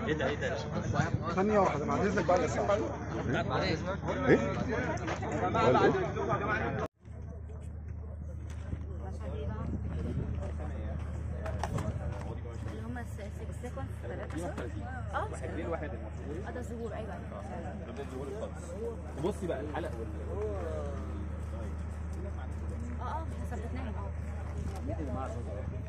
ايه ده ايه ده ثانية واحدة بعد اذنك بعد الساعة ايه؟ قال ايه؟ اللي هم 6 سيكونds ثلاثة صح؟ اه واحد واحد المفروض اه ده الظهور ايوه ايوه ده الظهور الخالص بصي بقى الحلق وال اه اه احنا ثبتناهم